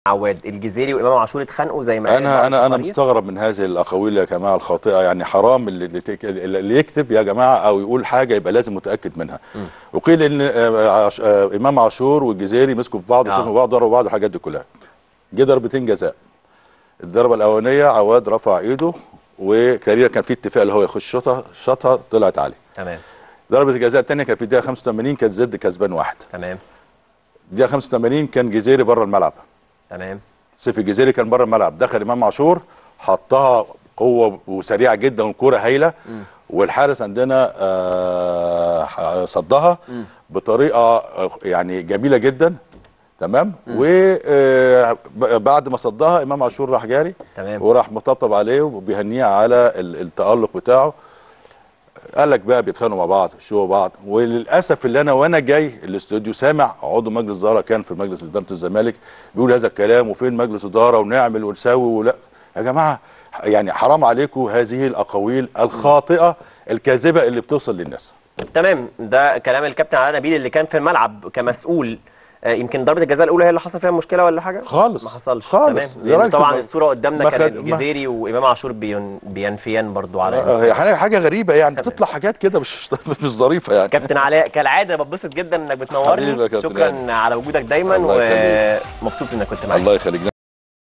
عواد الجزيري وامام عاشور اتخانقوا زي ما قال انا بعض انا انا التقارير؟ مستغرب من هذه الاقاويل يا جماعه الخاطئه يعني حرام اللي, اللي تك- اللي يكتب يا جماعه او يقول حاجه يبقى لازم متاكد منها وقيل ان آه، عش- آه، امام عاشور والجزيري مسكوا في بعض آه. شافوا بعض ضربوا بعض والحاجات دي كلها جه ضربتين جزاء الضربه الاولانيه عواد رفع ايده وتقريبا كان في اتفاق اللي هو يخش شوطها شاطها طلعت عليه تمام ضربه الجزاء الثانيه كانت في الدقيقه 85 كانت زد كسبان واحد تمام الدقيقه 85 كان جزيري بره الملعب تمام سيف الجزيري كان بره الملعب دخل امام عاشور حطها قوه وسريعه جدا والكوره هايله والحارس عندنا آه، صدها بطريقه آه، يعني جميله جدا تمام وبعد ما صدها امام عاشور راح جاري تمام. وراح مطبطب عليه وبيهنيه على ال- التالق بتاعه قال لك بقى بيتخانقوا مع بعض شو بعض وللاسف اللي انا وانا جاي الاستوديو سامع عضو مجلس اداره كان في مجلس اداره الزمالك بيقول هذا الكلام وفين مجلس اداره ونعمل ونسوي ولا يا جماعه يعني حرام عليكم هذه الاقاويل الخاطئه الكاذبه اللي بتوصل للناس تمام ده كلام الكابتن علاء نبيل اللي كان في الملعب كمسؤول آه، يمكن ضربه الجزاء الاولى هي اللي حصل فيها مشكله ولا حاجه خالص. ما حصلش خالص. تمام يا لأن راجل طبعا ما- الصوره قدامنا ما كان خد- ما- الجزيري وامام عاشور بين بينفيان برضو على آه، هي حاجه حاجة غريبه يعني بتطلع حاجات كده مش مش ظريفه يعني كابتن علاء كالعاده ببسط جدا انك حبيبي بتنورني يا كابتن شكرا هاني. على وجودك دايما الله يخليك. ومبسوط انك كنت معايا الله يخليك